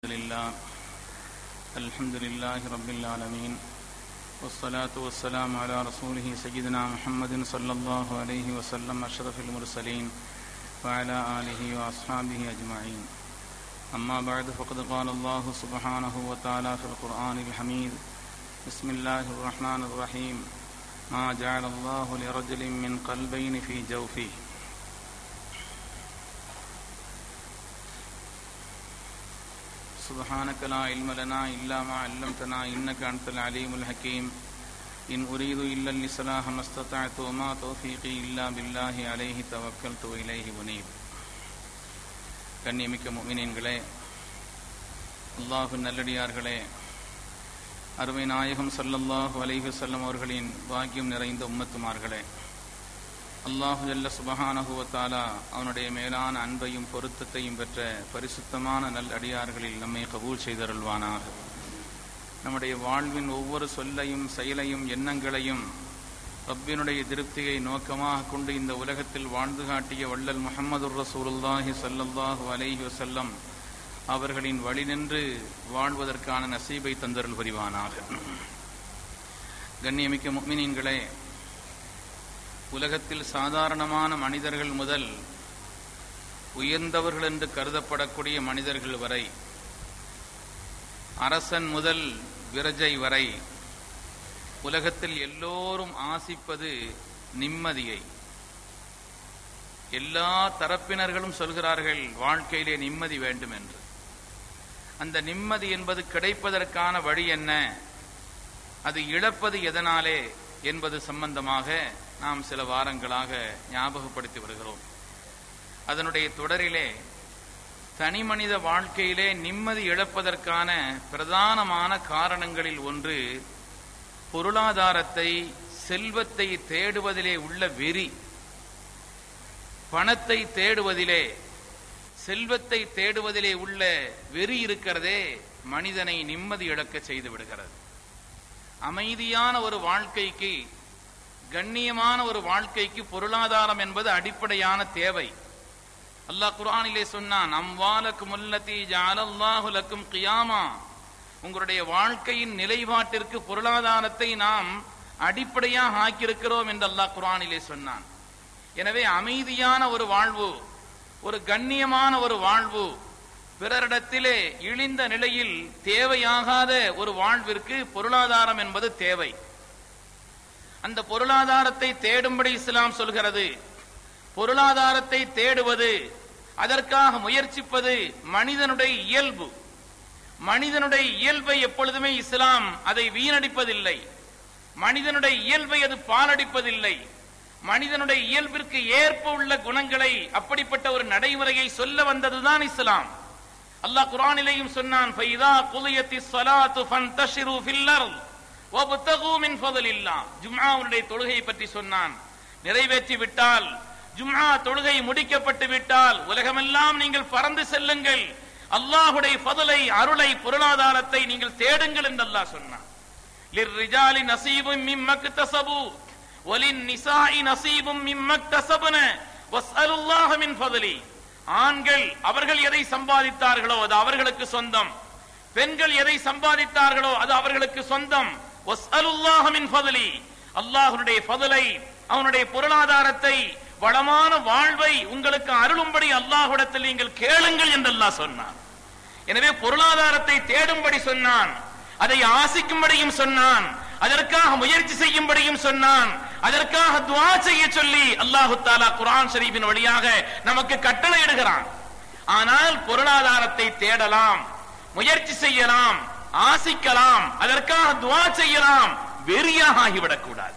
لله الحمد لله رب العالمين والصلاة والسلام على رسوله سيدنا محمد صلى الله عليه وسلم أشرف المرسلين وعلى آله وأصحابه أجمعين أما بعد فقد قال الله سبحانه وتعالى في القرآن الحميد بسم الله الرحمن الرحيم ما جعل الله لرجل من قلبين في جوفه سبحانك لا علم لنا إلا ما علمتنا إنك أنت العليم الحكيم إن أريد إلا الإصلاح ما استطعت وما توفيقي إلا بالله عليه توكلت وإليه منيب கண்ணியமிக்க முமினீன்களே அல்லாஹின் நல்லடியார்களே அருமை நாயகம் சல்லல்லாஹு அலைஹி வஸல்லம் அவர்களின் பாக்கியம் நிறைந்த உம்மத்துமார்களே அல்லாஹு ஜல்ல சுபஹானஹுவத்தாலா அவனுடைய மேலான அன்பையும் பொருத்தத்தையும் பெற்ற பரிசுத்தமான நல் அடியார்களில் நம்மை கபூல் செய்தருள்வானாக நம்முடைய வாழ்வின் ஒவ்வொரு சொல்லையும் செயலையும் எண்ணங்களையும் ரப்பினுடைய திருப்தியை நோக்கமாக கொண்டு இந்த உலகத்தில் வாழ்ந்து காட்டிய வள்ளல் முகமது ரசூலுல்லாஹி சல்லல்லாஹு அலைஹி வசல்லம் அவர்களின் வழி நின்று வாழ்வதற்கான நசீபை தந்தருள் புரிவானாக கண்ணியமிக்க முக்மினீன்களே உலகத்தில் சாதாரணமான மனிதர்கள் முதல் உயர்ந்தவர்கள் என்று கருதப்படக்கூடிய மனிதர்கள் வரை அரசன் முதல் விரஜை வரை உலகத்தில் எல்லோரும் ஆசிப்பது நிம்மதியை எல்லா தரப்பினர்களும் சொல்கிறார்கள் வாழ்க்கையிலே நிம்மதி வேண்டும் என்று அந்த நிம்மதி என்பது கிடைப்பதற்கான வழி என்ன அது இழப்பது எதனாலே என்பது சம்பந்தமாக நாம் சில வாரங்களாக ஞாபகப்படுத்தி வருகிறோம் அதனுடைய தொடரிலே தனி மனித வாழ்க்கையிலே நிம்மதி இழப்பதற்கான பிரதானமான காரணங்களில் ஒன்று பொருளாதாரத்தை செல்வத்தை தேடுவதிலே உள்ள வெறி பணத்தை தேடுவதிலே செல்வத்தை தேடுவதிலே உள்ள வெறி இருக்கிறதே மனிதனை நிம்மதி இழக்க செய்து விடுகிறது அமைதியான ஒரு வாழ்க்கைக்கு கண்ணியமான ஒரு வாழ்க்கைக்கு பொருளாதாரம் என்பது அடிப்படையான தேவை அல்லாஹ் குரானிலே சொன்னான் அம்வாலக்கும் முல்லத்தி ஜாலல்லாஹுலக்கும் கியாமா உங்களுடைய வாழ்க்கையின் நிலைப்பாட்டிற்கு பொருளாதாரத்தை நாம் அடிப்படையாக ஆக்கியிருக்கிறோம் என்று அல்லாஹ் குரானிலே சொன்னான் எனவே அமைதியான ஒரு வாழ்வு ஒரு கண்ணியமான ஒரு வாழ்வு பிறரிடத்திலே இழிந்த நிலையில் தேவையாகாத ஒரு வாழ்விற்கு பொருளாதாரம் என்பது தேவை அந்த பொருளாதாரத்தை தேடும்படி இஸ்லாம் சொல்கிறது பொருளாதாரத்தை தேடுவது அதற்காக முயற்சிப்பது மனிதனுடைய இயல்பு மனிதனுடைய இயல்பை எப்பொழுதுமே இஸ்லாம் அதை வீணடிப்பதில்லை மனிதனுடைய இயல்பை அது பாலடிப்பதில்லை மனிதனுடைய இயல்பிற்கு ஏற்ப உள்ள குணங்களை அப்படிப்பட்ட ஒரு நடைமுறையை சொல்ல வந்ததுதான் இஸ்லாம் அல்லாஹ் குரானிலேயும் சொன்னான் ஃபைதா குலியத்தி ஸலாத்து ஃபன்தஷிரு ஃபில் அர்த் வப்தகு மின் ஃபضலில்லாஹ் ஜும்ஆவுடைய தொழுகையை பற்றி சொன்னான் நிறைவேற்றி விட்டால் ஜும்ஆ தொழுகை முடிக்கப்பட்டு விட்டால் உலகமெல்லாம் நீங்கள் பறந்து செல்லுங்கள் அல்லாஹுடைய ஃபதலை அருளை பொருளாதாரத்தை நீங்கள் தேடுங்கள் என்று அல்லாஹ் சொன்னான் லிர்ரிஜாலி நசீபும் மிம்மக்தஸபு வலின் நிசாஇ நசீபும் மிம்மக்தஸபன வஸ்அலுல்லாஹ மின் ஃபதலி ஆண்கள் அவர்கள் எதை சம்பாதித்தார்களோ அது அவர்களுக்கு சொந்தம் பெண்கள் எதை சம்பாதித்தார்களோ அது அவர்களுக்கு சொந்தம் வஸ்அலுல்லாஹ மின் ஃபதலி அல்லாஹ்வுடைய ஃபதலை அவனுடைய பொருளாதாரத்தை வளமான வாழ்வை உங்களுக்கு அருளும்படி அல்லாஹ்விடத்தில் நீங்கள் கேளுங்கள் என்று அல்லாஹ் சொன்னான் எனவே பொருளாதாரத்தை தேடும்படி சொன்னான் அதை ஆசிக்கும்படியும் சொன்னான் அதற்காக முயற்சி செய்யும்படியும் சொன்னான் அதற்காக துவா செய்ய சொல்லி அல்லாஹு தாலா குரான் ஷரீஃபின் வழியாக நமக்கு கட்டளையிடுகிறான் ஆனால் பொருளாதாரத்தை தேடலாம் முயற்சி செய்யலாம் ஆசிக்கலாம் அதற்காக துவா செய்யலாம் வெறியாக ஆகிவிடக் கூடாது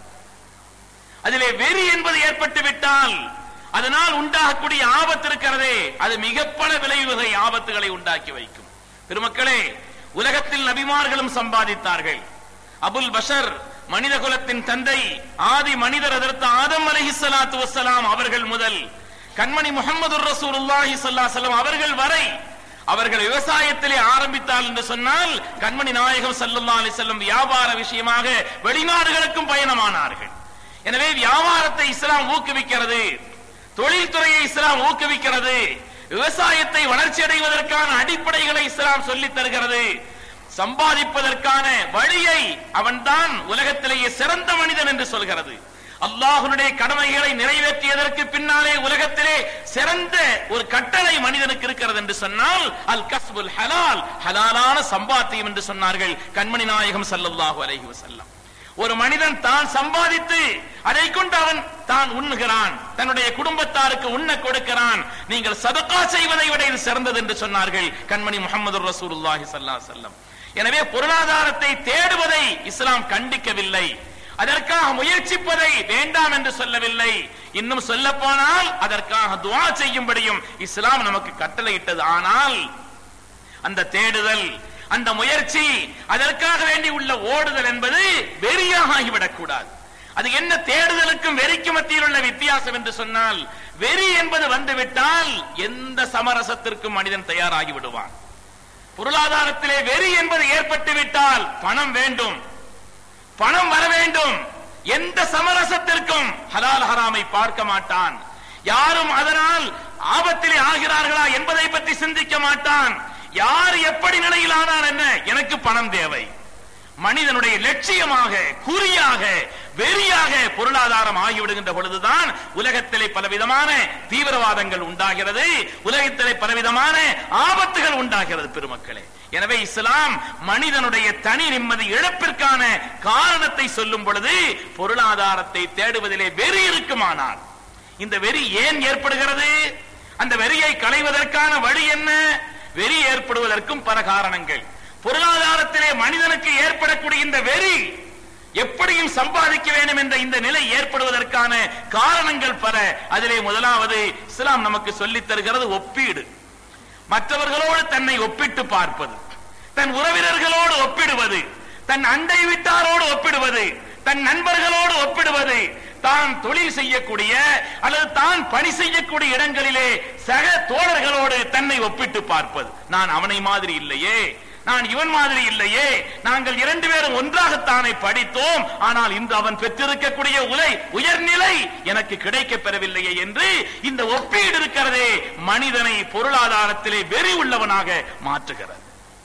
அதிலே வெறி என்பது ஏற்பட்டு விட்டால் அதனால் உண்டாகக்கூடிய ஆபத்து இருக்கிறதே அது மிக பல விளைவுகளை ஆபத்துகளை உண்டாக்கி வைக்கும் பெருமக்களே உலகத்தில் நபிமார்களும் சம்பாதித்தார்கள் அபுல் பஷர் மனித குலத்தின் தந்தை ஆதி மனிதர் அதற்கு ஆதம் அலஹி சலாத்து வசலாம் அவர்கள் முதல் கண்மணி முகமது ரசூலுல்லாஹி சல்லாஹம் அவர்கள் வரை அவர்கள் விவசாயத்திலே ஆரம்பித்தால் என்று சொன்னால் கண்மணி நாயகம் சல்லல்லா அலி செல்லம் வியாபார விஷயமாக வெளிநாடுகளுக்கும் பயணமானார்கள் எனவே வியாபாரத்தை இஸ்லாம் ஊக்குவிக்கிறது தொழில்துறையை இஸ்லாம் ஊக்குவிக்கிறது விவசாயத்தை வளர்ச்சி அடைவதற்கான அடிப்படைகளை இஸ்லாம் சொல்லித் தருகிறது சம்பாதிப்பதற்கான வழியை அவன்தான் உலகத்திலேயே சிறந்த மனிதன் என்று சொல்கிறது அல்லாஹ்வுடைய கடமைகளை நிறைவேற்றியதற்கு பின்னாலே உலகத்திலே சிறந்த ஒரு கட்டளை மனிதனுக்கு இருக்கிறது என்று சொன்னால் அல் கஸ்புல் ஹலால் ஹலாலான சம்பாத்தியம் என்று சொன்னார்கள் கண்மணி நாயகம் ஸல்லல்லாஹு அலைஹி வஸல்லம் ஒரு மனிதன் தான் சம்பாதித்து அதை கொண்டு அவன் தான் உண்ணுகிறான் தன்னுடைய குடும்பத்தாருக்கு உண்ண கொடுக்கிறான் நீங்கள் சதகா செய்வதை விட இது சிறந்தது என்று சொன்னார்கள் கண்மணி முகமது ரசூலுல்லாஹி ஸல்லல்லாஹு அலைஹி வஸல்லம் எனவே பொருளாதாரத்தை தேடுவதை இஸ்லாம் கண்டிக்கவில்லை அதற்காக முயற்சிப்பதை வேண்டாம் என்று சொல்லவில்லை இன்னும் சொல்ல போனால் அதற்காக துவா செய்யும்படியும் இஸ்லாம் நமக்கு கட்டளையிட்டது ஆனால் அந்த தேடுதல் அந்த முயற்சி அதற்காக வேண்டி உள்ள ஓடுதல் என்பது வெறியாக ஆகிவிடக் கூடாது அது என்ன தேடுதலுக்கும் வெறிக்கும் மத்தியில் உள்ள வித்தியாசம் என்று சொன்னால் வெறி என்பது வந்துவிட்டால் எந்த சமரசத்திற்கும் மனிதன் தயாராகி விடுவான் பொருளாதாரத்திலே வெறி என்பது ஏற்பட்டு விட்டால் பணம் வேண்டும் பணம் வர வேண்டும் எந்த சமரசத்திற்கும் ஹலால் ஹராமை பார்க்க மாட்டான் யாரும் அதனால் ஆபத்திலே ஆகிறார்களா என்பதை பற்றி சிந்திக்க மாட்டான் யார் எப்படி நிலையில் ஆனால் என்ன எனக்கு பணம் தேவை மனிதனுடைய லட்சியமாக குறியாக வெறியாக பொருளாதாரம் ஆகிவிடுகின்ற பொழுதுதான் உலகத்திலே பலவிதமான தீவிரவாதங்கள் உண்டாகிறது உலகத்திலே பலவிதமான ஆபத்துகள் உண்டாகிறது பெருமக்களே எனவே இஸ்லாம் மனிதனுடைய தனி நிம்மதி இழப்பிற்கான காரணத்தை சொல்லும் பொழுது பொருளாதாரத்தை தேடுவதிலே வெறி இருக்குமானால் இந்த வெறி ஏன் ஏற்படுகிறது அந்த வெறியை களைவதற்கான வழி என்ன வெறி ஏற்படுவதற்கும் பல காரணங்கள் பொருளாதாரத்திலே மனிதனுக்கு ஏற்படக்கூடிய இந்த வெறி எப்படியும் சம்பாதிக்க வேண்டும் என்ற இந்த நிலை ஏற்படுவதற்கான காரணங்கள் பல அதிலே முதலாவது இஸ்லாம் நமக்கு சொல்லித் தருகிறது ஒப்பீடு மற்றவர்களோடு தன்னை ஒப்பிட்டு பார்ப்பது தன் உறவினர்களோடு ஒப்பிடுவது தன் அண்டை வீட்டாரோடு ஒப்பிடுவது தன் நண்பர்களோடு ஒப்பிடுவது தான் தொழில் செய்யக்கூடிய அல்லது தான் பணி செய்யக்கூடிய இடங்களிலே சக தோழர்களோடு தன்னை ஒப்பிட்டு பார்ப்பது நான் அவனை மாதிரி இல்லையே நான் இவன் மாதிரி இல்லையே நாங்கள் இரண்டு பேரும் ஒன்றாகத்தானே படித்தோம் ஆனால் இன்று அவன் பெற்றிருக்கக்கூடிய உலை உயர்நிலை எனக்கு கிடைக்கப் பெறவில்லையே என்று இந்த ஒப்பீடு இருக்கிறதே மனிதனை பொருளாதாரத்திலே வெறி உள்ளவனாக மாற்றுகிறது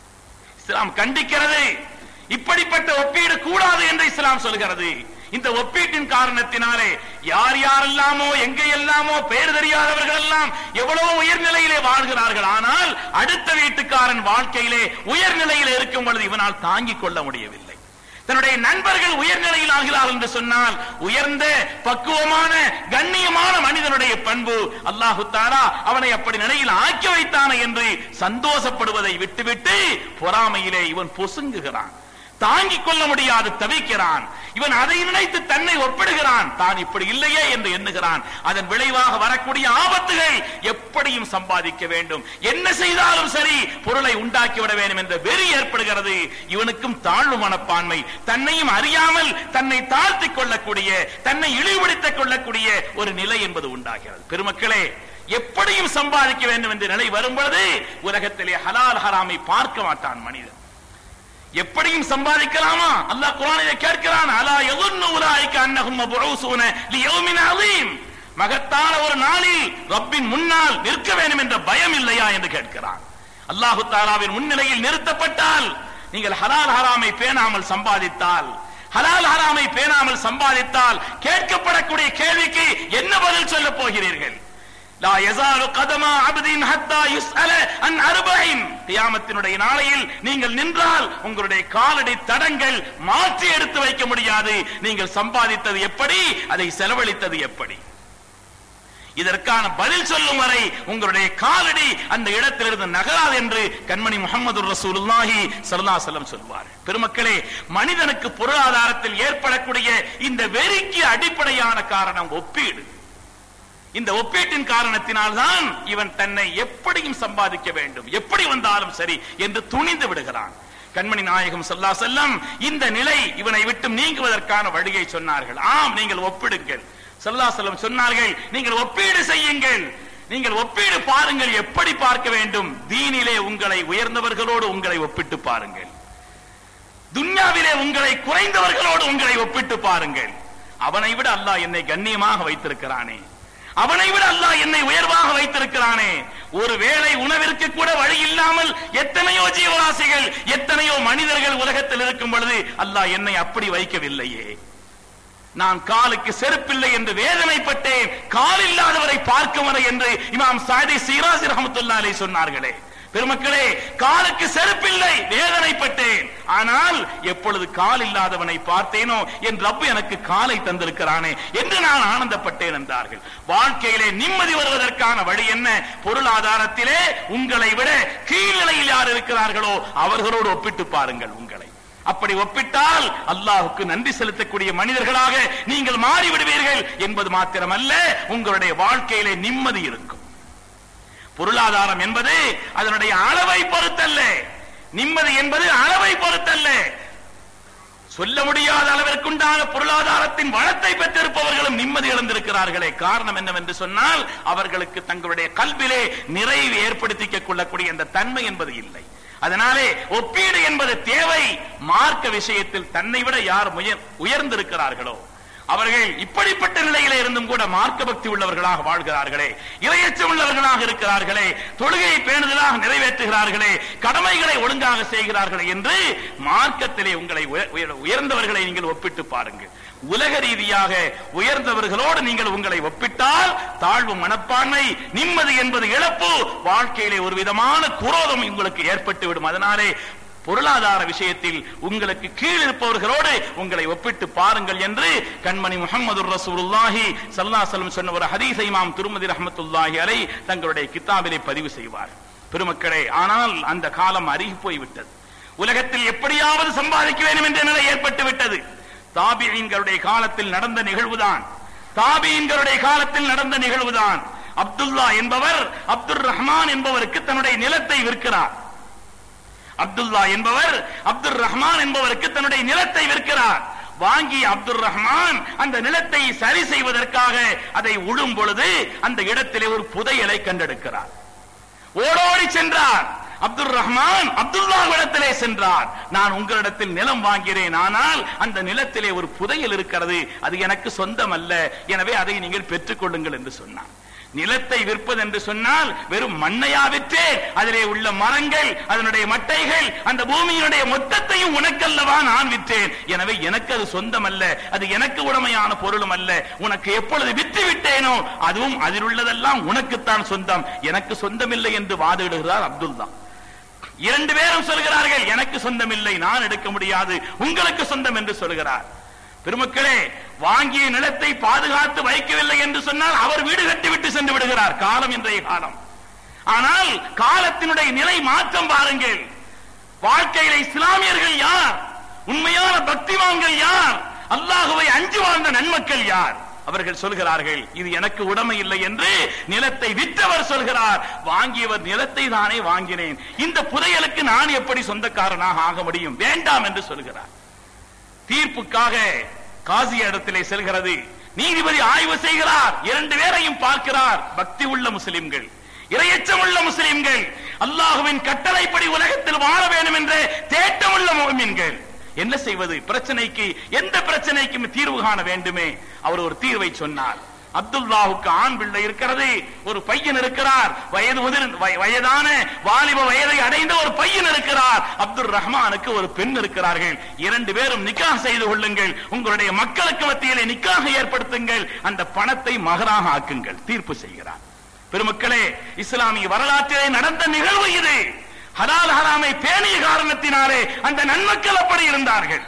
இஸ்லாம் கண்டிக்கிறது இப்படிப்பட்ட ஒப்பீடு கூடாது என்று இஸ்லாம் சொல்கிறது இந்த ஒப்பீட்டின் காரணத்தினாலே யார் யாரெல்லாமோ எங்கே எல்லாமோ பெயர் தெரியாதவர்கள் எல்லாம் எவ்வளவு உயர்நிலையிலே வாழ்கிறார்கள் ஆனால் அடுத்த வீட்டுக்காரன் வாழ்க்கையிலே உயர்நிலையில் இருக்கும் பொழுது இவனால் தாங்கிக் கொள்ள முடியவில்லை தன்னுடைய நண்பர்கள் உயர்நிலையில் ஆகிறார்கள் என்று சொன்னால் உயர்ந்த பக்குவமான கண்ணியமான மனிதனுடைய பண்பு அல்லாஹு தாரா அவனை அப்படி நிலையில் ஆக்கி வைத்தானே என்று சந்தோஷப்படுவதை விட்டுவிட்டு பொறாமையிலே இவன் பொசுங்குகிறான் தாங்கிக் கொள்ள முடியாது தவிக்கிறான் இவன் அதை நினைத்து தன்னை ஒப்பிடுகிறான் தான் இப்படி இல்லையே என்று எண்ணுகிறான் அதன் விளைவாக வரக்கூடிய ஆபத்துகள் எப்படியும் சம்பாதிக்க வேண்டும் என்ன செய்தாலும் சரி பொருளை உண்டாக்கிவிட வேண்டும் என்ற வெறி ஏற்படுகிறது இவனுக்கும் தாழ்வு மனப்பான்மை தன்னையும் அறியாமல் தன்னை தாழ்த்திக் கொள்ளக்கூடிய தன்னை இழிவுபடுத்திக் கொள்ளக்கூடிய ஒரு நிலை என்பது உண்டாகிறது பெருமக்களே எப்படியும் சம்பாதிக்க வேண்டும் என்ற நிலை வரும் பொழுது உலகத்திலே ஹலால் ஹராமை பார்க்க மாட்டான் மனிதன் எப்படியும் சம்பாதிக்கலாமா அல்லாஹ் குர்ஆனிலே கேட்கிறான் அலா யظن اولئك انهم مبعوثون ليوم عظيم மகத்தான ஒரு நாளில் ரப்பின் முன்னால் நிற்க வேண்டும் என்ற பயம் இல்லையா என்று கேட்கிறான் அல்லாஹு தாலாவின் முன்னிலையில் நிறுத்தப்பட்டால் நீங்கள் ஹலால் ஹராமை பேணாமல் சம்பாதித்தால் ஹலால் ஹராமை பேணாமல் சம்பாதித்தால் கேட்கப்படக்கூடிய கேள்விக்கு என்ன பதில் சொல்ல போகிறீர்கள் லா யஸாலு கதமா அப்தின் ஹத்தா யுஸ்அல அன் அர்பஇன் கியாமத்தினுடைய நாளையில் நீங்கள் நின்றால் உங்களுடைய காலடி தடங்கள் மாற்றி எடுத்து வைக்க முடியாது நீங்கள் சம்பாதித்தது எப்படி அதை செலவழித்தது எப்படி இதற்கான பதில் சொல்லும் வரை உங்களுடைய காலடி அந்த இடத்திலிருந்து நகராது என்று கண்மணி முகமது ரசூலுல்லாஹி ஸல்லல்லாஹு அலைஹி வஸல்லம் சொல்வார் பெருமக்களே மனிதனுக்கு பொருளாதாரத்தில் ஏற்படக்கூடிய இந்த வெறிக்கு அடிப்படையான காரணம் ஒப்பீடு இந்த ஒப்பீட்டின் காரணத்தினால்தான் இவன் தன்னை எப்படியும் சம்பாதிக்க வேண்டும் எப்படி வந்தாலும் சரி என்று துணிந்து விடுகிறான் கண்மணி நாயகம் சொல்லா செல்லம் இந்த நிலை இவனை விட்டு நீங்குவதற்கான வழியை சொன்னார்கள் ஆம் நீங்கள் ஒப்பிடுங்கள் சொல்லா செல்லம் சொன்னார்கள் நீங்கள் ஒப்பீடு செய்யுங்கள் நீங்கள் ஒப்பீடு பாருங்கள் எப்படி பார்க்க வேண்டும் தீனிலே உங்களை உயர்ந்தவர்களோடு உங்களை ஒப்பிட்டு பாருங்கள் துன்யாவிலே உங்களை குறைந்தவர்களோடு உங்களை ஒப்பிட்டு பாருங்கள் அவனை விட அல்லாஹ் என்னை கண்ணியமாக வைத்திருக்கிறானே அவனை விட அல்லாஹ் என்னை உயர்வாக வைத்திருக்கிறானே ஒருவேளை உணவிற்கு கூட வழி இல்லாமல் எத்தனையோ ஜீவராசிகள் எத்தனையோ மனிதர்கள் உலகத்தில் இருக்கும் பொழுது அல்லாஹ் என்னை அப்படி வைக்கவில்லையே நான் காலுக்கு செருப்பில்லை என்று வேதனைப்பட்டேன் கால் இல்லாதவரை பார்க்கும் வரை என்று இமாம் சாதி சீராசி ரஹமத்துல்லாலே சொன்னார்களே பெருமக்களே காலுக்கு செருப்பில்லை வேதனைப்பட்டேன் ஆனால் எப்பொழுது கால் இல்லாதவனை பார்த்தேனோ என் ரப்பு எனக்கு காலை தந்திருக்கிறானே என்று நான் ஆனந்தப்பட்டேன் என்றார்கள் வாழ்க்கையிலே நிம்மதி வருவதற்கான வழி என்ன பொருளாதாரத்திலே உங்களை விட கீழ்நிலையில் யார் இருக்கிறார்களோ அவர்களோடு ஒப்பிட்டு பாருங்கள் உங்களை அப்படி ஒப்பிட்டால் அல்லாஹுக்கு நன்றி செலுத்தக்கூடிய மனிதர்களாக நீங்கள் மாறிவிடுவீர்கள் என்பது மாத்திரமல்ல உங்களுடைய வாழ்க்கையிலே நிம்மதி இருக்கும் பொருளாதாரம் என்பது அதனுடைய அளவை பொறுத்தல்ல நிம்மதி என்பது அளவை பொறுத்தல்ல சொல்ல முடியாத அளவிற்குண்டான பொருளாதாரத்தின் வளத்தை பெற்றிருப்பவர்களும் நிம்மதி இழந்திருக்கிறார்களே காரணம் என்னவென்று சொன்னால் அவர்களுக்கு தங்களுடைய கல்விலே நிறைவு ஏற்படுத்திக் கொள்ளக்கூடிய அந்த தன்மை என்பது இல்லை அதனாலே ஒப்பீடு என்பது தேவை மார்க்க விஷயத்தில் தன்னை விட யார் உயர்- உயர்ந்திருக்கிறார்களோ அவர்கள் இப்படிப்பட்ட நிலையில இருந்தும் கூட மார்க்க பக்தி உள்ளவர்களாக வாழ்கிறார்களே இரையச்சம் உள்ளவர்களாக இருக்கிறார்களே தொழுகையை பேணுதலாக நிறைவேற்றுகிறார்களே கடமைகளை ஒழுங்காக செய்கிறார்களே என்று மார்க்கத்திலே உங்களை உய- உயர்- உயர்ந்தவர்களை நீங்கள் ஒப்பிட்டு பாருங்கள் உலக ரீதியாக உயர்ந்தவர்களோடு நீங்கள் உங்களை ஒப்பிட்டால் தாழ்வு மனப்பான்மை நிம்மதி என்பது இழப்பு வாழ்க்கையிலே ஒரு விதமான குரோதம் உங்களுக்கு ஏற்பட்டு விடும் அதனாலே பொருளாதார விஷயத்தில் உங்களுக்கு கீழ் இருப்பவர்களோடு உங்களை ஒப்பிட்டு பாருங்கள் என்று கண்மணி முகமது ரசூலுல்லாஹி ஸல்லல்லாஹு அலைஹி வஸல்லம் சொன்ன ஒரு ஹதீஸை இமாம் திருமதி ரஹ்மத்துல்லாஹி அலை தங்களுடைய கித்தாபிலே பதிவு செய்வார் பெருமக்களே ஆனால் அந்த காலம் அருகி போய்விட்டது உலகத்தில் எப்படியாவது சம்பாதிக்க வேண்டும் என்ற நிலை ஏற்பட்டு விட்டது தாபியீன்களுடைய காலத்தில் நடந்த நிகழ்வுதான் தாபியீன்களுடைய காலத்தில் நடந்த நிகழ்வுதான் அப்துல்லா என்பவர் அப்துல் ரஹ்மான் என்பவருக்கு தன்னுடைய நிலத்தை விற்கிறார் அப்துல்லா என்பவர் அப்துல் ரஹ்மான் என்பவருக்கு தன்னுடைய நிலத்தை விற்கிறார் வாங்கி அப்துல் ரஹ்மான் அந்த நிலத்தை சரி செய்வதற்காக அதை உழும் பொழுது அந்த இடத்திலே ஒரு புதையலை கண்டெடுக்கிறார் ஓடோடி சென்றார் அப்துல் ரஹ்மான் அப்துல்லா இடத்திலே சென்றார் நான் உங்களிடத்தில் நிலம் வாங்கிறேன் ஆனால் அந்த நிலத்திலே ஒரு புதையல் இருக்கிறது அது எனக்கு சொந்தம் அல்ல எனவே அதை நீங்கள் பெற்றுக் கொள்ளுங்கள் என்று சொன்னார் நிலத்தை விற்பது என்று சொன்னால் வெறும் மண்ணையா விற்றே அதிலே உள்ள மரங்கள் அதனுடைய மட்டைகள் அந்த பூமியினுடைய மொத்தத்தையும் உனக்கல்லவா நான் விற்றேன் எனவே எனக்கு அது சொந்தம் அல்ல அது எனக்கு உடமையான பொருளும் அல்ல உனக்கு எப்பொழுது விற்று விட்டேனோ அதுவும் அதில் உள்ளதெல்லாம் உனக்குத்தான் சொந்தம் எனக்கு சொந்தமில்லை என்று வாதிடுகிறார் அப்துல்லா இரண்டு பேரும் சொல்கிறார்கள் எனக்கு சொந்தமில்லை நான் எடுக்க முடியாது உங்களுக்கு சொந்தம் என்று சொல்கிறார் பெருமக்களே வாங்கிய நிலத்தை பாதுகாத்து வைக்கவில்லை என்று சொன்னால் அவர் வீடு கட்டிவிட்டு சென்று விடுகிறார் காலம் இன்றைய காலம் ஆனால் காலத்தினுடைய நிலை மாற்றம் பாருங்கள் வாழ்க்கையில இஸ்லாமியர்கள் யார் உண்மையான பக்திவான்கள் யார் அல்லாஹுவை அஞ்சு வாழ்ந்த நன்மக்கள் யார் அவர்கள் சொல்கிறார்கள் இது எனக்கு உடைமை இல்லை என்று நிலத்தை விற்றவர் சொல்கிறார் வாங்கியவர் நிலத்தை தானே வாங்கினேன் இந்த புதையலுக்கு நான் எப்படி சொந்தக்காரனாக ஆக முடியும் வேண்டாம் என்று சொல்கிறார் தீர்ப்புக்காக காசி இடத்திலே செல்கிறது நீதிபதி ஆய்வு செய்கிறார் இரண்டு பேரையும் பார்க்கிறார் பக்தி உள்ள முஸ்லிம்கள் இரையச்சம் உள்ள முஸ்லிம்கள் அல்லாஹுவின் கட்டளைப்படி உலகத்தில் வாழ வேண்டும் என்ற தேட்டமுள்ள முகமின்கள் என்ன செய்வது பிரச்சனைக்கு எந்த பிரச்சனைக்கும் தீர்வு காண வேண்டுமே அவர் ஒரு தீர்வை சொன்னார் அப்துல்லாவுக்கு ஆண் பிள்ளை இருக்கிறது ஒரு பையன் இருக்கிறார் வயது முதிர் வய- வயதான வாலிப வயதை அடைந்த ஒரு பையன் இருக்கிறார் அப்துல் ரஹ்மானுக்கு ஒரு பெண் இருக்கிறார்கள் இரண்டு பேரும் நிக்காஹ் செய்து கொள்ளுங்கள் உங்களுடைய மக்களுக்கு மத்தியிலே நிக்காக ஏற்படுத்துங்கள் அந்த பணத்தை மகராக ஆக்குங்கள் தீர்ப்பு செய்கிறார் பெருமக்களே இஸ்லாமிய வரலாற்றிலே நடந்த நிகழ்வு இது ஹலால் ஹராமை பேணிய காரணத்தினாலே அந்த நன்மக்கள் அப்படி இருந்தார்கள்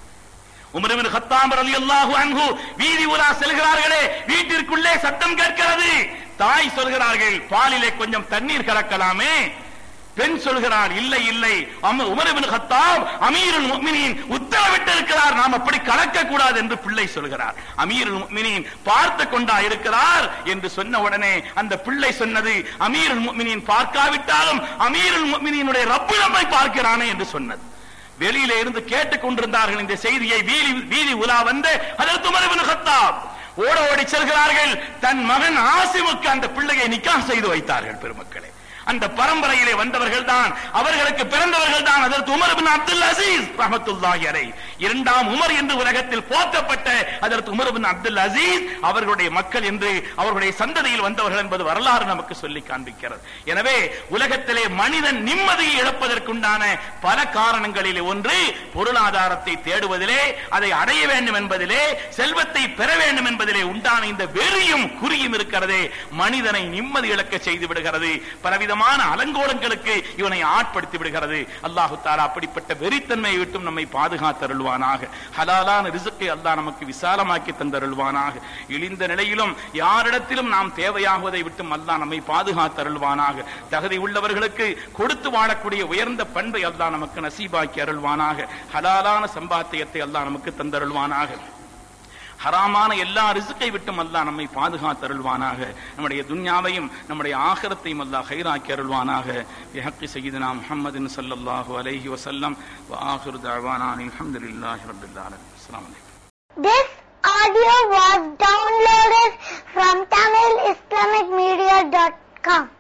உமர் இப்னு கத்தாப் ரலியல்லாஹு அன்ஹு வீதி உலா செல்கிறார்களே வீட்டிற்குள்ளே சத்தம் கேட்கிறது தாய் சொல்கிறார்கள் பாலிலே கொஞ்சம் தண்ணீர் கலக்கலாமே பெண் சொல்கிறார் இல்லை இல்லை அம- உமர் இப்னு கத்தாப் அமீருல் முஃமினீன் உத்தரவிட்டு இருக்கிறார் நாம் அப்படி கலக்க கூடாது என்று பிள்ளை சொல்கிறார் அமீருல் முஃமினீன் பார்த்து கொண்டா இருக்கிறார் என்று சொன்ன உடனே அந்த பிள்ளை சொன்னது அமீருல் முஃமினீன் பார்க்காவிட்டாலும் அமீருல் முஃமினீனுடைய ரப்பு நம்மை பார்க்கிறானே என்று சொன்னது வெளியில இருந்து கேட்டுக் கொண்டிருந்தார்கள் இந்த செய்தியை வீதி வீதி உலா வந்து அதற்கு உமர் கத்தாப் ஓட ஓடி செல்கிறார்கள் தன் மகன் ஆசிமுக்கு அந்த பிள்ளையை நிக்காஹ் செய்து வைத்தார்கள் பெருமக்களே அந்த பரம்பரையிலே வந்தவர்கள் தான் அவர்களுக்கு பிறந்தவர்கள் தான் அதற்கு உமர் பின் அப்துல் அசீஸ் ரஹமத்துல்லாஹி அலை இரண்டாம் உமர் என்று உலகத்தில் போற்றப்பட்ட அதற்கு உமர் பின் அப்துல் அசீஸ் அவர்களுடைய மக்கள் என்று அவர்களுடைய சந்ததியில் வந்தவர்கள் என்பது வரலாறு நமக்கு சொல்லி காண்பிக்கிறது எனவே உலகத்திலே மனிதன் நிம்மதியை இழப்பதற்குண்டான பல காரணங்களிலே ஒன்று பொருளாதாரத்தை தேடுவதிலே அதை அடைய வேண்டும் என்பதிலே செல்வத்தை பெற வேண்டும் என்பதிலே உண்டான இந்த வெறியும் குறியும் இருக்கிறதே மனிதனை நிம்மதி இழக்க செய்து விடுகிறது பலவிதமான அலங்கோலங்களுக்கு இவனை ஆட்படுத்தி விடுகிறது அல்லாஹு தாலா அப்படிப்பட்ட வெறித்தன்மையை விட்டும் நம்மை பாதுகாத்தருள்வானாக ஹலாலான ரிசுக்கை அல்லாஹ் நமக்கு விசாலமாக்கி தந்தருள்வானாக இழிந்த நிலையிலும் யாரிடத்திலும் நாம் தேவையாகுவதை விட்டும் அல்லாஹ் நம்மை பாதுகாத்தருள்வானாக தகுதி உள்ளவர்களுக்கு கொடுத்து வாழக்கூடிய உயர்ந்த பண்பை அல்லாஹ் நமக்கு நசீபாக்கி அருள்வானாக ஹலாலான சம்பாத்தியத்தை அல்லாஹ் நமக்கு தந்தருள்வானாக ஹராமான எல்லா ரிசுக்கை விட்டும் அல்லாஹ் நம்மை பாதுகாத்தருள்வானாக நம்முடைய துன்யாவையும் நம்முடைய ஆகரத்தையும் அல்லாஹ் ஹைராக்கி அருள்வானாக பிஹக்கி சையீதுனா முஹம்மதின் ஸல்லல்லாஹு அலைஹி வஸல்லம் வ ஆகிரு தஅவானா அல்ஹம்துலில்லாஹி ரப்பில் ஆலமீன் அஸ்ஸலாமு அலைக்கும் This audio was downloaded from TamilIslamicMedia.com.